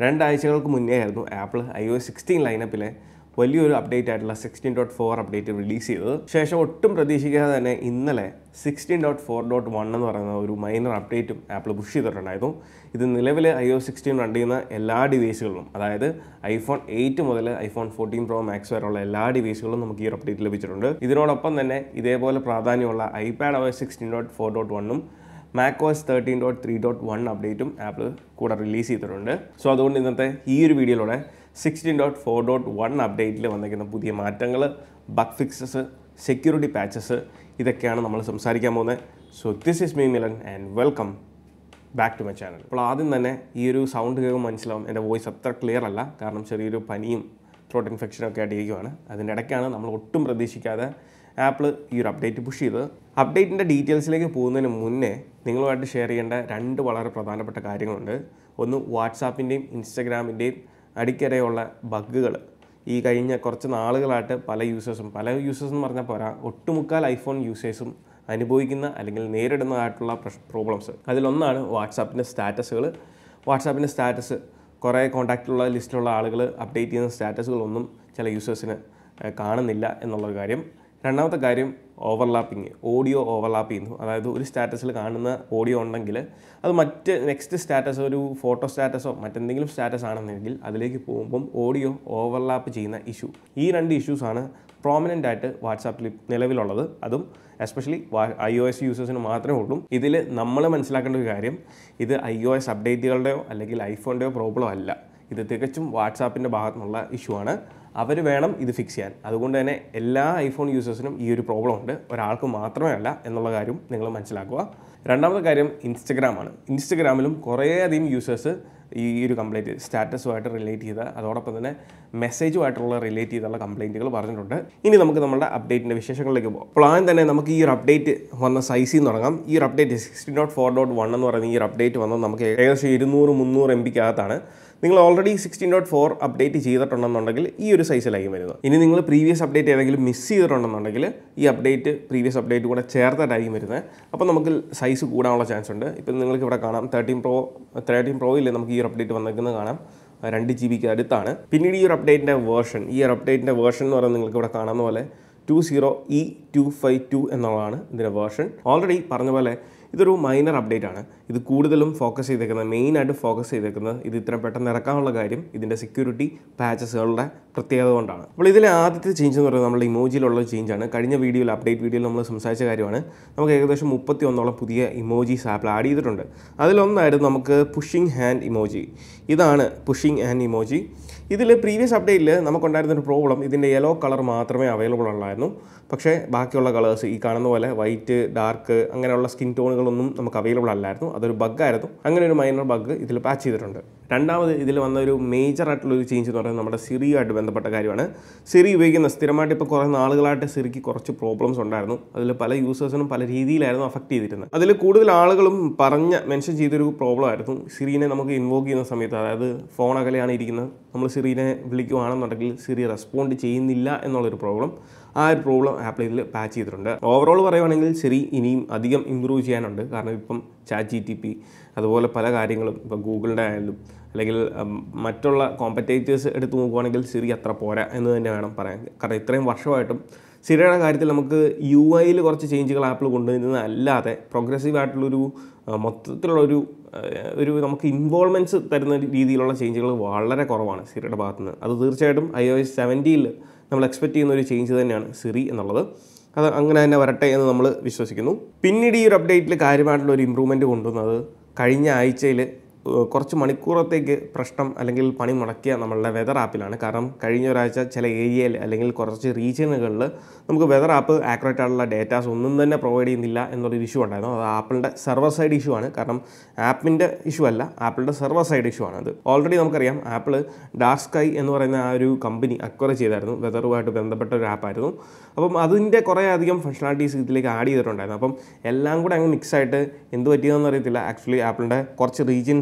രണ്ടാഴ്ചകൾക്ക് മുന്നേ ആയിരുന്നു Apple I O sixteen ലൈനപ്പിലെ വലിയൊരു അപ്ഡേറ്റ് ആയിട്ടുള്ള sixteen dot four update release ചെയ്തത് ശേഷം ഒട്ടും പ്രതീക്ഷിക്കാതെ തന്നെ ഇന്നലെ sixteen dot four dot one എന്ന് പറയുന്ന ഒരു മൈനർ അപ്ഡേറ്റും ആപ്പിൾ പുഷ് ചെയ്തിട്ടുണ്ടായിരുന്നു ഇത് നിലവിൽ ഐ ഒ സിക്സ്റ്റീൻ റൺ ചെയ്യുന്ന എല്ലാ ഡിവൈസുകളിലും അതായത് ഐഫോൺ എയ്റ്റ് മുതൽ ഐഫോൺ ഫോർട്ടീൻ പ്രോ മാക്സ് വരെയുള്ള എല്ലാ ഡിവൈസുകളും നമുക്ക് ഈ ഒരു അപ്ഡേറ്റ് ലഭിച്ചിട്ടുണ്ട് ഇതിനോടൊപ്പം തന്നെ ഇതേപോലെ പ്രാധാന്യമുള്ള iPad O sixteen dot four dot വണ്ണും macOS thirteen dot three dot one അപ്ഡേറ്റും ആപ്പിൾ കൂടെ റിലീസ് ചെയ്തിട്ടുണ്ട് സോ അതുകൊണ്ട് ഇന്നത്തെ ഈ ഒരു വീഡിയോയിലൂടെ sixteen dot four dot one അപ്ഡേറ്റിൽ വന്നിരിക്കുന്ന പുതിയ മാറ്റങ്ങൾ ബഗ് ഫിക്സസ് സെക്യൂരിറ്റി പാച്ചസ് ഇതൊക്കെയാണ് നമ്മൾ സംസാരിക്കാൻ പോകുന്നത് so this is me Milan and welcome back to my channel അപ്പോൾ ആദ്യം തന്നെ ഈ ഒരു സൗണ്ട് കേൾക്കുമ്പോൾ മനസ്സിലാവും എൻ്റെ വോയിസ് അത്ര ക്ലിയർ അല്ല കാരണം ചെറിയൊരു പനിയും ത്രോട്ട് ഇൻഫെക്ഷനും ഒക്കെ ആയിട്ട് ഇരിക്കുവാണ് അതിൻ്റെ ഇടയ്ക്കാണ് നമ്മൾ ഒട്ടും പ്രതീക്ഷിക്കാതെ ആപ്പിൾ ഈ ഒരു അപ്ഡേറ്റ് പുഷ് ചെയ്തത് അപ്ഡേറ്റിൻ്റെ ഡീറ്റെയിൽസിലേക്ക് പോകുന്നതിന് മുന്നേ നിങ്ങളുമായിട്ട് ഷെയർ ചെയ്യേണ്ട രണ്ട് വളരെ പ്രധാനപ്പെട്ട കാര്യങ്ങളുണ്ട് ഒന്ന് വാട്സാപ്പിൻ്റെയും ഇൻസ്റ്റഗ്രാമിൻ്റെയും അടിക്കരെയുള്ള ബഗ്ഗുകൾ ഈ കഴിഞ്ഞ കുറച്ച് നാളുകളായിട്ട് പല യൂസേഴ്സും പല യൂസേഴ്സ് എന്ന് പറഞ്ഞാൽ പോരാ ഒട്ടുമുക്കാൽ ഐഫോൺ യൂസേഴ്സും അനുഭവിക്കുന്ന അല്ലെങ്കിൽ നേരിടുന്നതായിട്ടുള്ള പ്രശ് പ്രോബ്ലംസ് അതിലൊന്നാണ് വാട്സാപ്പിൻ്റെ സ്റ്റാറ്റസുകൾ വാട്സാപ്പിൻ്റെ സ്റ്റാറ്റസ് കുറേ കോൺടാക്റ്റിലുള്ള ലിസ്റ്റിലുള്ള ആളുകൾ അപ്ഡേറ്റ് ചെയ്യുന്ന സ്റ്റാറ്റസുകളൊന്നും ചില യൂസേഴ്സിന് ഏഹ്, കാണുന്നില്ല എന്നുള്ളൊരു കാര്യം രണ്ടാമത്തെ കാര്യം ഓവർലാപ്പിങ് ഓഡിയോ ഓവർലാപ്പ് ചെയ്യുന്നു അതായത് ഒരു സ്റ്റാറ്റസിൽ കാണുന്ന ഓഡിയോ ഉണ്ടെങ്കിൽ അത് മറ്റ് നെക്സ്റ്റ് സ്റ്റാറ്റസ് ഒരു ഫോട്ടോ സ്റ്റാറ്റസോ മറ്റെന്തെങ്കിലും സ്റ്റാറ്റസ് ആണെന്നെങ്കിൽ അതിലേക്ക് പോകുമ്പം ഓഡിയോ ഓവർലാപ്പ് ചെയ്യുന്ന ഇഷ്യൂ ഈ രണ്ട് ഇഷ്യൂസാണ് പ്രോമിനൻ്റ് ആയിട്ട് വാട്സാപ്പിൽ നിലവിലുള്ളത് അതും എസ്പെഷ്യലി ഐ ഒ എസ് യൂസേഴ്സിന് മാത്രമേ ഉള്ളൂ ഇതിൽ നമ്മൾ മനസ്സിലാക്കേണ്ട ഒരു കാര്യം ഇത് ഐ ഒ എസ് അപ്ഡേറ്റുകളുടെയോ അല്ലെങ്കിൽ ഐഫോണിൻ്റെയോ പ്രോബ്ലം അല്ല ഇത് തികച്ചും വാട്സാപ്പിൻ്റെ ഭാഗത്തു നിന്നുള്ള ഇഷ്യൂ ആണ് അവർ വേണം ഇത് ഫിക്സ് ചെയ്യാൻ അതുകൊണ്ട് തന്നെ എല്ലാ ഐഫോൺ യൂസേഴ്സിനും ഈ ഒരു പ്രോബ്ലം ഉണ്ട് ഒരാൾക്ക് മാത്രമേ അല്ല എന്നുള്ള കാര്യം നിങ്ങൾ മനസ്സിലാക്കുക രണ്ടാമത്തെ കാര്യം ഇൻസ്റ്റഗ്രാമാണ് ഇൻസ്റ്റഗ്രാമിലും കുറേയധികം യൂസേഴ്സ് ഈ ഒരു കംപ്ലൈൻറ്റ് സ്റ്റാറ്റസുമായിട്ട് റിലേറ്റ് ചെയ്ത അതോടൊപ്പം തന്നെ മെസ്സേജുമായിട്ടുള്ള റിലേറ്റ് ചെയ്തുള്ള കംപ്ലൈൻറ്റുകൾ പറഞ്ഞിട്ടുണ്ട് ഇനി നമുക്ക് നമ്മുടെ അപ്ഡേറ്റിൻ്റെ വിശേഷങ്ങളിലേക്ക് പോകാം അപ്പോൾ ആദ്യം തന്നെ നമുക്ക് ഈ ഒരു അപ്ഡേറ്റ് വന്ന സൈസിൽ നിന്ന് തുടങ്ങാം ഈ ഒരു update sixteen dot four dot one എന്ന് പറയുന്ന ഈ ഒരു അപ്ഡേറ്റ് വന്നത് നമുക്ക് ഏകദേശം ഇരുന്നൂറ് മുന്നൂറ് എം പിക്കകത്താണ് നിങ്ങൾ already sixteen dot four update ചെയ്തിട്ടുണ്ടെന്നുണ്ടെങ്കിൽ ഈ ഒരു സൈസിലായിരിക്കും വരുന്നത് ഇനി നിങ്ങൾ പ്രീവിയസ് അപ്ഡേറ്റ് ഏതെങ്കിലും മിസ് ചെയ്തിട്ടുണ്ടെന്നുണ്ടെങ്കിൽ ഈ അപ്ഡേറ്റ് പ്രീവിയസ് അപ്ഡേറ്റ് കൂടെ ചേർത്തിട്ടായിരിക്കും വരുന്നത് അപ്പോൾ നമുക്ക് സൈസ് കൂടാനുള്ള ചാൻസ് ഉണ്ട് ഇപ്പം നിങ്ങൾക്ക് ഇവിടെ കാണാം തേർട്ടീൻ പ്രോ തേർട്ടീൻ പ്രോയിൽ നമുക്ക് ഈ ഒരു അപ്ഡേറ്റ് വന്നിരിക്കുന്നത് കാണാം രണ്ട് ജി ബിക്ക് അടുത്താണ് പിന്നീട് ഈ ഒരു അപ്ഡേറ്റിൻ്റെ വേർഷൻ ഈ ഒരു അപ്ഡേറ്റിൻ്റെ വേർഷൻ എന്ന് പറയുന്നത് നിങ്ങൾക്ക് ഇവിടെ കാണുന്ന പോലെ two zero E two five two എന്നുള്ളതാണ് ഇതിൻ്റെ വേർഷൻ ഓൾറെഡി പറഞ്ഞ പോലെ ഇതൊരു മൈനർ അപ്ഡേറ്റ് ആണ് ഇത് കൂടുതലും ഫോക്കസ് ചെയ്തേക്കുന്നത് മെയിനായിട്ട് ഫോക്കസ് ചെയ്തേക്കുന്നത് ഇത് ഇത്ര പെട്ടെന്ന് ഇറക്കാനുള്ള കാര്യം ഇതിൻ്റെ സെക്യൂരിറ്റി പാച്ചസുകളുടെ പ്രത്യേകത കൊണ്ടാണ് അപ്പോൾ ഇതിലെ ആദ്യത്തെ ചേഞ്ച് എന്ന് പറയുന്നത് നമ്മുടെ ഇമോജിയിലുള്ള ചേഞ്ചാണ് കഴിഞ്ഞ വീഡിയോയിൽ അപ്ഡേറ്റ് വീഡിയോയിൽ നമ്മൾ സംസാരിച്ച കാര്യമാണ് നമുക്ക് ഏകദേശം മുപ്പത്തി ഒന്നോളം പുതിയ ഇമോജീസ് ആപ്പിൽ ആഡ് ചെയ്തിട്ടുണ്ട് അതിലൊന്നായിരുന്നു നമുക്ക് പുഷിംഗ് ഹാൻഡ് ഇമോജി ഇതാണ് പുഷിംഗ് ഹാൻഡ് ഇമോജി ഇതിൽ പ്രീവിയസ് അപ്ഡേറ്റിൽ നമുക്കുണ്ടായിരുന്ന ഒരു പ്രോബ്ലം ഇതിൻ്റെ യെല്ലോ കളർ മാത്രമേ അവൈലബിൾ ഉള്ളായിരുന്നു പക്ഷേ ബാക്കിയുള്ള കളേഴ്സ് ഈ കാണുന്ന പോലെ വൈറ്റ് ഡാർക്ക് അങ്ങനെയുള്ള സ്കിൻ ടോണുകളൊന്നും നമുക്ക് അവൈലബിൾ അല്ലായിരുന്നു അതൊരു ബഗ്ഗായിരുന്നു അങ്ങനെ ഒരു മൈനർ ബഗ് ഇതിൽ പാച്ച് ചെയ്തിട്ടുണ്ട് രണ്ടാമത് ഇതിൽ വന്ന ഒരു മേജർ ആയിട്ടുള്ള ഒരു ചേഞ്ച് എന്ന് പറയുന്നത് നമ്മുടെ സിറിയുമായിട്ട് ബന്ധപ്പെട്ട കാര്യമാണ് സിറി ഉപയോഗിക്കുന്ന സ്ഥിരമായിട്ട് ഇപ്പോൾ കുറേ നാളുകളായിട്ട് സിറിക്ക് കുറച്ച് പ്രോബ്ലംസ് ഉണ്ടായിരുന്നു അതിൽ പല യൂസേഴ്സിനും പല രീതിയിലായിരുന്നു അഫക്റ്റ് ചെയ്തിരുന്നത് അതിൽ കൂടുതൽ ആളുകളും പറഞ്ഞ മെൻഷൻ ചെയ്തൊരു പ്രോബ്ലം ആയിരുന്നു സിറിനെ നമുക്ക് ഇൻവോക്ക് ചെയ്യുന്ന സമയത്ത് അതായത് ഫോൺ അകലെയാണ് ഇരിക്കുന്നത് നമ്മൾ സിറിനെ വിളിക്കുകയാണെന്നുണ്ടെങ്കിൽ സിറി റെസ്പോണ്ട് ചെയ്യുന്നില്ല എന്നുള്ളൊരു പ്രോബ്ലം ആ ഒരു പ്രോബ്ലം ആപ്പിൾ ഇതിൽ പാച്ച് ചെയ്തിട്ടുണ്ട് ഓവറോൾ പറയുവാണെങ്കിൽ ശരി ഇനിയും അധികം ഇമ്പ്രൂവ് ചെയ്യാനുണ്ട് കാരണം ഇപ്പം ചാറ്റ് ജി ടി പി അതുപോലെ പല കാര്യങ്ങളും ഇപ്പം ഗൂഗിളിൻ്റെ ആയാലും അല്ലെങ്കിൽ ഉം, മറ്റുള്ള കോമ്പറ്റേറ്റേഴ്സ് എടുത്ത് നോക്കുവാണെങ്കിൽ സിറി അത്ര പോരാ എന്ന് തന്നെ വേണം പറയാൻ കാരണം ഇത്രയും വർഷമായിട്ടും സിറിയുടെ കാര്യത്തിൽ നമുക്ക് യു ഐയിൽ കുറച്ച് ചേഞ്ചുകൾ ആപ്പിൾ കൊണ്ടുവരുന്നത് അല്ലാതെ പ്രോഗ്രസീവ് ആയിട്ടുള്ളൊരു ആ, മൊത്തത്തിലുള്ളൊരു ആ, ഒരു നമുക്ക് ഇൻവോൾവ്മെൻറ്റ്സ് തരുന്ന രീതിയിലുള്ള ചേഞ്ചുകൾ വളരെ കുറവാണ് സിറിയുടെ ഭാഗത്തുനിന്ന് അത് തീർച്ചയായിട്ടും ഐ ഒ എസ് സെവൻറ്റിയിൽ നമ്മൾ എക്സ്പെക്ട് ചെയ്യുന്ന ഒരു ചേഞ്ച് തന്നെയാണ് സിറി എന്നുള്ളത് അത് അങ്ങനെ തന്നെ വരട്ടെ എന്ന് നമ്മൾ വിശ്വസിക്കുന്നു പിന്നീട് ഈ ഒരു അപ്ഡേറ്റിൽ കാര്യമായിട്ടുള്ള ഒരു ഇമ്പ്രൂവ്മെൻറ്റ് കൊണ്ടുവന്നത് കഴിഞ്ഞ ആഴ്ചയിൽ ഏഹ് കുറച്ച് മണിക്കൂറത്തേക്ക് പ്രശ്നം അല്ലെങ്കിൽ പണി മുടക്കിയ നമ്മളുടെ വെതർ ആപ്പിലാണ് കാരണം കഴിഞ്ഞ ഒരാഴ്ച ചില ഏരിയയിൽ അല്ലെങ്കിൽ കുറച്ച് റീജിയനുകളിൽ നമുക്ക് വെതർ ആപ്പ് ആക്യുറേറ്റ് ആയിട്ടുള്ള ഡേറ്റാസ് ഒന്നും തന്നെ പ്രൊവൈഡ് ചെയ്യുന്നില്ല എന്നൊരു ഇഷ്യൂ ഉണ്ടായിരുന്നു അത് ആപ്പിളിൻ്റെ സെർവർ സൈഡ് ഇഷ്യൂ ആണ് കാരണം ആപ്പിൻ്റെ ഇഷ്യൂ അല്ല ആപ്പിളിൻ്റെ സെർവർ സൈഡ് ഇഷ്യൂ ആണ് അത് ഓൾറെഡി നമുക്കറിയാം ആപ്പിൾ ഡാർക്ക് സ്കൈ എന്ന് പറയുന്ന ആ ഒരു കമ്പനി അക്വയർ ചെയ്തായിരുന്നു വെതറുമായിട്ട് ബന്ധപ്പെട്ട ഒരു ആപ്പായിരുന്നു അപ്പം അതിൻ്റെ കുറേ അധികം ഫങ്ഷണാലിറ്റീസ് ഇതിലേക്ക് ആഡ് ചെയ്തിട്ടുണ്ടായിരുന്നു അപ്പം എല്ലാം കൂടെ അങ്ങ് മിക്സ് ആയിട്ട് എന്ത് പറ്റിയതെന്ന് അറിയത്തില്ല ആക്ച്വലി ആപ്പിളിൻ്റെ കുറച്ച് റീജിയൻസിൽ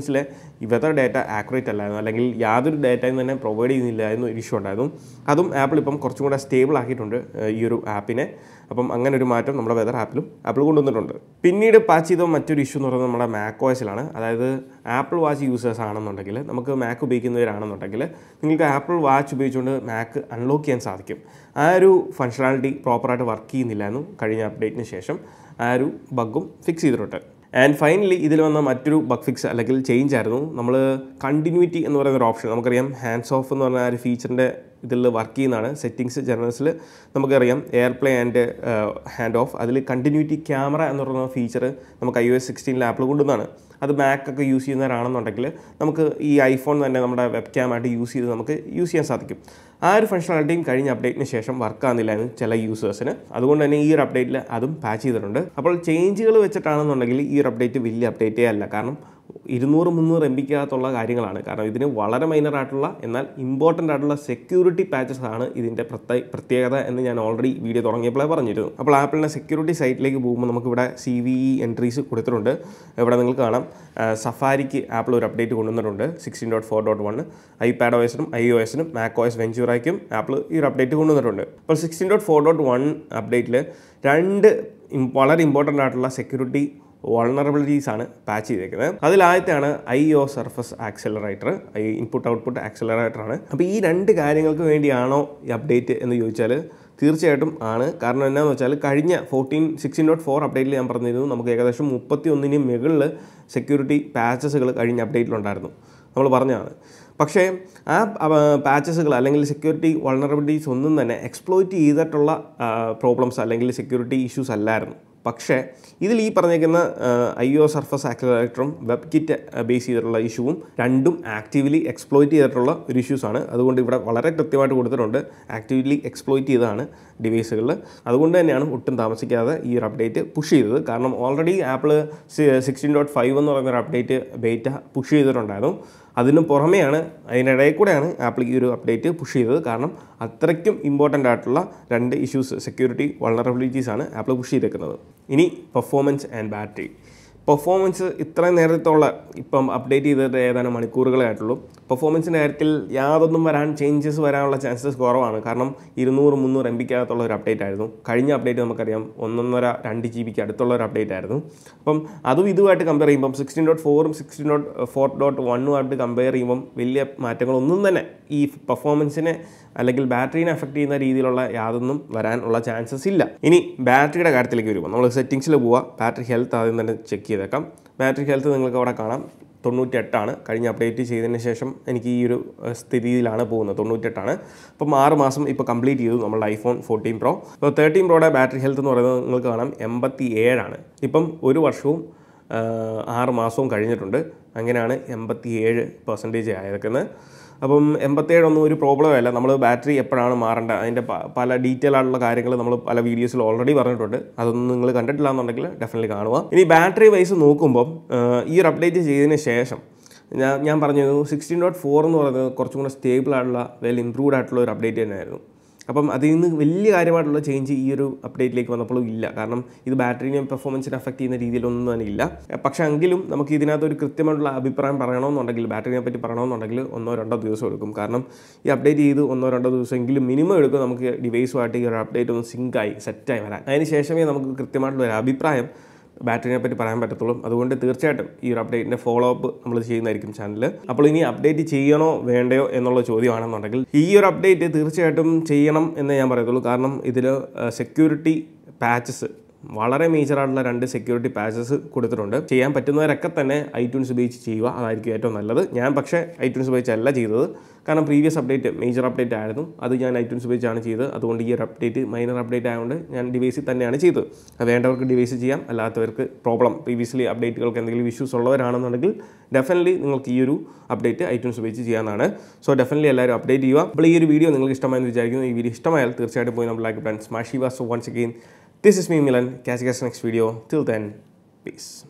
ഐഫോൺസിലെ ഈ വെതർ ഡേറ്റ ആക്യുറേറ്റ് അല്ലായിരുന്നു അല്ലെങ്കിൽ യാതൊരു ഡേറ്റയും തന്നെ പ്രൊവൈഡ് ചെയ്യുന്നില്ലായിരുന്നു ഒരു ഇഷ്യൂ ഉണ്ടായിരുന്നു അതും ആപ്പിൾ ഇപ്പം കുറച്ചും കൂടെ സ്റ്റേബിൾ ആക്കിയിട്ടുണ്ട് ഏഹ് ഈ ഒരു ആപ്പിനെ അപ്പം അങ്ങനെ ഒരു മാറ്റം നമ്മുടെ വെതർ ആപ്പിലും ആപ്പിൾ കൊണ്ടുവന്നിട്ടുണ്ട് പിന്നീട് പാച്ച് ചെയ്ത മറ്റൊരു ഇഷ്യൂ എന്ന് പറയുന്നത് നമ്മുടെ മാക് ഓയസിലാണ് അതായത് ആപ്പിൾ വാച്ച് യൂസേഴ്സ് ആണെന്നുണ്ടെങ്കിൽ നമുക്ക് മാക്ക് ഉപയോഗിക്കുന്നവരാണെന്നുണ്ടെങ്കിൽ നിങ്ങൾക്ക് ആപ്പിൾ വാച്ച് ഉപയോഗിച്ചുകൊണ്ട് മാക്ക് അൺലോക്ക് ചെയ്യാൻ സാധിക്കും ആ ഒരു ഫങ്ഷണാലിറ്റി പ്രോപ്പറായിട്ട് വർക്ക് ചെയ്യുന്നില്ലായിരുന്നു കഴിഞ്ഞ അപ്ഡേറ്റിന് ശേഷം ആ ഒരു ബഗ്ഗും ഫിക്സ് ചെയ്തിട്ടുണ്ട് ആൻഡ് ഫൈനലി ഇതിൽ വന്ന മറ്റൊരു ബഗ് ഫിക്സ് അല്ലെങ്കിൽ ചേഞ്ച് ആയിരുന്നു നമ്മൾ കണ്ടിന്യൂറ്റി എന്ന് പറയുന്ന ഒരു ഓപ്ഷൻ നമുക്കറിയാം ഹാൻഡ്സ് ഓഫ് എന്ന് പറഞ്ഞ ആ ഒരു ഫീച്ചറിൻ്റെ ഇതിൽ വർക്ക് ചെയ്യുന്നതാണ് സെറ്റിങ്സ് ജനറൽസിൽ നമുക്കറിയാം AirPlay and handoff അതിൽ കണ്ടിന്യൂറ്റി ക്യാമറ എന്ന് പറയുന്ന ഫീച്ചർ നമുക്ക് ഐ ഒ എസ് സിക്സ്റ്റീനിൽ ആപ്പിൾ കൊണ്ടുവന്നതാണ് അത് മാക് ഒക്കെ യൂസ് ചെയ്യുന്നവരാണെന്നുണ്ടെങ്കിൽ നമുക്ക് ഈ ഐഫോൺ തന്നെ നമ്മുടെ വെബ് ക്യാമായിട്ട് യൂസ് ചെയ്ത് നമുക്ക് യൂസ് ചെയ്യാൻ സാധിക്കും ആ ഒരു ഫംഗ്ഷനാലിറ്റിയും കഴിഞ്ഞ അപ്ഡേറ്റിന് ശേഷം വർക്ക് ആകുന്നില്ലായിരുന്നു ചില യൂസേഴ്സിന് അതുകൊണ്ട് തന്നെ ഈ ഒരു അപ്ഡേറ്റിൽ അതും പാച്ച് ചെയ്തിട്ടുണ്ട് അപ്പോൾ ചേഞ്ചുകൾ വെച്ചിട്ടാണെന്നുണ്ടെങ്കിൽ ഈ ഒരു അപ്ഡേറ്റ് വലിയ അപ്ഡേറ്റേ അല്ല കാരണം ഇരുന്നൂറ് മുന്നൂറ് എം ബിക്കകത്തുള്ള കാര്യങ്ങളാണ് കാരണം ഇതിന് വളരെ മൈനർ ആയിട്ടുള്ള എന്നാൽ ഇമ്പോർട്ടൻ്റ് ആയിട്ടുള്ള സെക്യൂരിറ്റി പാച്ചസ് ആണ് ഇതിൻ്റെ പ്രത്യേക പ്രത്യേകത എന്ന് ഞാൻ ഓൾറെഡി വീഡിയോ തുടങ്ങിയപ്പോഴേ പറഞ്ഞിരുന്നു അപ്പോൾ ആപ്പിളിൻ്റെ സെക്യൂരിറ്റി സൈറ്റിലേക്ക് പോകുമ്പോൾ നമുക്കിവിടെ സി വി ഇ എൻട്രീസ് കൊടുത്തിട്ടുണ്ട് ഇവിടെ നിങ്ങൾക്ക് കാണാം സഫാരിക്ക് ആപ്പിൾ ഒരു അപ്ഡേറ്റ് കൊണ്ടുവന്നിട്ടുണ്ട് sixteen dot four dot one iPad O എസിനും ഐ ഒ എസിനും മാക് ഒ എസ് വെഞ്ചൂറായ്ക്കും ആപ്പിൾ ഈ ഒരു അപ്ഡേറ്റ് കൊണ്ടുവന്നിട്ടുണ്ട് അപ്പോൾ sixteen dot four dot one അപ്ഡേറ്റിൽ രണ്ട് ഇം- വളരെ ഇമ്പോർട്ടൻ്റ് ആയിട്ടുള്ള സെക്യൂരിറ്റി വൾണറബിലിറ്റീസ് ആണ് പാച്ച് ചെയ്തേക്കുന്നത് അതിലാദ്യത്തെയാണ് I O surface accelerator I input output accelerator ആണ് അപ്പോൾ ഈ രണ്ട് കാര്യങ്ങൾക്ക് വേണ്ടിയാണോ ഈ അപ്ഡേറ്റ് എന്ന് ചോദിച്ചാൽ തീർച്ചയായിട്ടും ആണ് കാരണം എന്നാന്ന് വെച്ചാൽ കഴിഞ്ഞ ഫോർട്ടീൻ സിക്സ്റ്റീൻ ഡോട്ട് ഫോർ അപ്ഡേറ്റിൽ ഞാൻ പറഞ്ഞിരുന്നു നമുക്ക് ഏകദേശം മുപ്പത്തി ഒന്നിന് മുകളിൽ സെക്യൂരിറ്റി പാച്ചസുകൾ കഴിഞ്ഞ അപ്ഡേറ്റിലുണ്ടായിരുന്നു നമ്മൾ പറഞ്ഞതാണ് പക്ഷേ ആ പാച്ചസുകൾ അല്ലെങ്കിൽ സെക്യൂരിറ്റി വൾണറബിലിറ്റീസ് ഒന്നും തന്നെ എക്സ്പ്ലോയിറ്റ് ചെയ്തിട്ടുള്ള പ്രോബ്ലംസ് അല്ലെങ്കിൽ സെക്യൂരിറ്റി ഇഷ്യൂസ് അല്ലായിരുന്നു പക്ഷേ ഇതിൽ ഈ പറഞ്ഞേക്കുന്ന ഐ ഒ സർഫസ് ആക്സിലറേറ്ററും വെബ് കിറ്റ് ബേസ് ചെയ്തിട്ടുള്ള ഇഷ്യൂവും രണ്ടും ആക്റ്റീവ്ലി എക്സ്പ്ലോയിറ്റ് ചെയ്തിട്ടുള്ള ഒരു ഇഷ്യൂസാണ് അതുകൊണ്ട് ഇവിടെ വളരെ കൃത്യമായിട്ട് കൊടുത്തിട്ടുണ്ട് ആക്റ്റീവ്ലി എക്സ്പ്ലോയിറ്റ് ചെയ്തതാണ് ഡിവൈസുകളിൽ അതുകൊണ്ട് തന്നെയാണ് ഒട്ടും താമസിക്കാതെ ഈ ഒരു അപ്ഡേറ്റ് പുഷ് ചെയ്തത് കാരണം already Apple sixteen dot five എന്ന് പറയുന്ന ഒരു അപ്ഡേറ്റ് ബേറ്റ പുഷ് ചെയ്തിട്ടുണ്ടായിരുന്നു അതിന് പുറമെയാണ് അതിനിടയിൽ കൂടെയാണ് ആപ്പിൾ ഈ ഒരു അപ്ഡേറ്റ് പുഷ് ചെയ്തത് കാരണം അത്രയ്ക്കും ഇമ്പോർട്ടൻ്റ് ആയിട്ടുള്ള രണ്ട് ഇഷ്യൂസ് സെക്യൂരിറ്റി വൾണറബിലിറ്റീസ് ആണ് ആപ്പിൾ പുഷ് ചെയ്തേക്കുന്നത് ഇനി പെർഫോമൻസ് ആൻഡ് ബാറ്ററി പെർഫോമൻസ് ഇത്രയും നേരത്തുള്ള ഇപ്പം അപ്ഡേറ്റ് ചെയ്തിട്ട് ഏതാനും മണിക്കൂറുകളേ ആയിട്ടുള്ളൂ പെർഫോമൻസിൻ്റെ കാര്യത്തിൽ യാതൊന്നും വരാൻ ചേഞ്ചസ് വരാനുള്ള ചാൻസസ് കുറവാണ് കാരണം ഇരുന്നൂറ് മുന്നൂറ് എം ബിക്കകത്തുള്ള ഒരു അപ്ഡേറ്റ് ആയിരുന്നു കഴിഞ്ഞ അപ്ഡേറ്റ് നമുക്കറിയാം ഒന്നൊന്നര രണ്ട് ജി ബിക്ക് അടുത്തുള്ള ഒരു അപ്ഡേറ്റ് ആയിരുന്നു അപ്പം അതും ഇതുമായിട്ട് കമ്പയർ ചെയ്യുമ്പം സിക്സ്റ്റീൻ ഡോട്ട് ഫോറും സിക്സ്റ്റീൻ ഡോട്ട് ഫോർ ഡോട്ട് വണ്ണുമായിട്ട് കമ്പയർ ചെയ്യുമ്പം വലിയ മാറ്റങ്ങളൊന്നും തന്നെ ഈ പെർഫോമൻസിനെ അല്ലെങ്കിൽ ബാറ്ററീനെ എഫക്ട് ചെയ്യുന്ന രീതിയിലുള്ള യാതൊന്നും വരാനുള്ള ചാൻസസ് ഇല്ല ഇനി ബാറ്ററിയുടെ കാര്യത്തിലേക്ക് വരുമ്പോൾ നമ്മൾ സെറ്റിങ്സിൽ പോവുക ബാറ്ററി ഹെൽത്ത് ആദ്യം തന്നെ ചെക്ക് ചെയ്തേക്കാം ബാറ്ററി ഹെൽത്ത് നിങ്ങൾക്ക് അവിടെ കാണാം തൊണ്ണൂറ്റെട്ടാണ് കഴിഞ്ഞ അപ്ഡേറ്റ് ചെയ്തതിന് ശേഷം എനിക്ക് ഈ ഒരു ഏഹ്, സ്ഥിതിയിലാണ് പോകുന്നത് തൊണ്ണൂറ്റെട്ടാണ് അപ്പം ആറ് മാസം ഇപ്പോൾ കംപ്ലീറ്റ് ചെയ്തു നമ്മളുടെ ഐഫോൺ ഫോർട്ടീൻ പ്രോ ഇപ്പോൾ തേർട്ടീൻ പ്രോയുടെ ബാറ്ററി ഹെൽത്ത് എന്ന് പറയുന്നത് നിങ്ങൾക്ക് കാണാം എൺപത്തി ഏഴാണ് ഇപ്പം ഒരു വർഷവും ആഹ്, ആറ് മാസവും കഴിഞ്ഞിട്ടുണ്ട് അങ്ങനെയാണ് എൺപത്തി ഏഴ് പെർസെൻറ്റേജ് ആയിരിക്കുന്നത് അപ്പം എൺപത്തേഴൊന്നും ഒരു പ്രോബ്ലം അല്ല നമ്മൾ ബാറ്ററി എപ്പോഴാണ് മാറേണ്ടത് അതിൻ്റെ പ- പല ഡീറ്റെയിൽ ആയിട്ടുള്ള കാര്യങ്ങൾ നമ്മൾ പല വീഡിയോസിൽ ഓൾറെഡി പറഞ്ഞിട്ടുണ്ട് അതൊന്നും നിങ്ങൾ കണ്ടിട്ടില്ല എന്നുണ്ടെങ്കിൽ ഡെഫിനറ്റ്ലി കാണുക ഇനി ബാറ്ററി വൈസ് നോക്കുമ്പം ആഹ്, ഈ ഒരു അപ്ഡേറ്റ് ചെയ്തതിന് ശേഷം ഞാൻ ഞാൻ പറഞ്ഞത് സിക്സ്റ്റീൻ ഡോട്ട് ഫോർ എന്ന് പറയുന്നത് കുറച്ചും കൂടെ സ്റ്റേബിൾ ആയിട്ടുള്ള വെൽ ഇംപ്രൂവ്ഡ് ആയിട്ടുള്ള ഒരു അപ്ഡേറ്റ് തന്നെയായിരുന്നു അപ്പം അതിൽ നിന്ന് വലിയ കാര്യമായിട്ടുള്ള ചേഞ്ച് ഈ ഒരു അപ്ഡേറ്റിലേക്ക് വന്നപ്പോഴും ഇല്ല കാരണം ഇത് ബാറ്ററിനെയും പെർഫോമൻസിനെ അഫക്റ്റ് ചെയ്യുന്ന രീതിയിലൊന്നും തന്നെ ഇല്ല പക്ഷേ എങ്കിലും നമുക്ക് ഇതിനകത്ത് ഒരു കൃത്യമായിട്ടുള്ള അഭിപ്രായം പറയണമെന്നുണ്ടെങ്കിൽ ബാറ്ററിനെ പറ്റി പറയണമെന്നുണ്ടെങ്കിൽ ഒന്നോ രണ്ടോ ദിവസം എടുക്കും കാരണം ഈ അപ്ഡേറ്റ് ചെയ്ത് ഒന്നോ രണ്ടോ ദിവസമെങ്കിലും മിനിമം എടുക്കും നമുക്ക് ഡിവൈസുമായിട്ട് ഈ ഒരു അപ്ഡേറ്റ് ഒന്ന് സിങ്കായി സെറ്റായി വരാൻ അതിന് ശേഷമേ നമുക്ക് കൃത്യമായിട്ടുള്ള ഒരു അഭിപ്രായം ബാറ്ററിനെ പറ്റി പറയാൻ പറ്റത്തുള്ളൂ അതുകൊണ്ട് തീർച്ചയായിട്ടും ഈ ഒരു അപ്ഡേറ്റിൻ്റെ ഫോളോ അപ്പ് നമ്മൾ ചെയ്യുന്നതായിരിക്കും ചാനൽ അപ്പോൾ ഇനി അപ്ഡേറ്റ് ചെയ്യണോ വേണ്ടയോ എന്നുള്ള ചോദ്യമാണെന്നുണ്ടെങ്കിൽ ഈ ഒരു അപ്ഡേറ്റ് തീർച്ചയായിട്ടും ചെയ്യണം എന്ന് ഞാൻ പറയത്തുള്ളൂ കാരണം ഇതിൽ സെക്യൂരിറ്റി പാച്ചസ് വളരെ മേജറായിട്ടുള്ള രണ്ട് സെക്യൂരിറ്റി പാച്ചസ് കൊടുത്തിട്ടുണ്ട് ചെയ്യാൻ പറ്റുന്നവരൊക്കെ തന്നെ ഐറ്റ്യൂൺസ് ഉപയോഗിച്ച് ചെയ്യുക അതായിരിക്കും ഏറ്റവും നല്ലത് ഞാൻ പക്ഷേ ഐറ്റ്യൂൺസ് ഉപയോഗിച്ചല്ല ചെയ്തത് കാരണം പ്രീവിയസ് അപ്ഡേറ്റ് മേജർ അപ്ഡേറ്റ് ആയിരുന്നു അത് ഞാൻ ഐറ്റ്യൂൺസ് ഉപയോഗിച്ചാണ് ചെയ്തത് അതുകൊണ്ട് ഈ ഒരു അപ്ഡേറ്റ് മൈനർ അപ്ഡേറ്റ് ആയതുകൊണ്ട് ഞാൻ ഡിവൈസിൽ തന്നെയാണ് ചെയ്തത് അത് വേണ്ടവർക്ക് ഡിവൈസ് ചെയ്യാം അല്ലാത്തവർക്ക് പ്രോബ്ലം പ്രീവിയസ്ലി അപ്ഡേറ്റുകൾക്ക് എന്തെങ്കിലും ഇഷ്യൂസ് ഉള്ളവരാണെന്നുണ്ടെങ്കിൽ ഡെഫിനറ്റ്ലി നിങ്ങൾക്ക് ഈ ഒരു അപ്ഡേറ്റ് ഐറ്റ്യൂൺസ് ഉപയോഗിച്ച് ചെയ്യാവുന്നതാണ് സോ ഡെഫിനറ്റ്ലി എല്ലാവരും അപ്ഡേറ്റ് ചെയ്യുക അപ്പോൾ ഈ ഒരു വീഡിയോ നിങ്ങൾക്ക് ഇഷ്ടമായെന്ന് വിചാരിക്കുന്നു ഈ വീഡിയോ ഇഷ്ടമായാൽ തീർച്ചയായിട്ടും പോയി നമ്മൾ ലൈക്ക് ബട്ടൺ സ്മാഷ് ചെയ്യുക so once again this is me Milan catch ക്യാസ് next video till then piece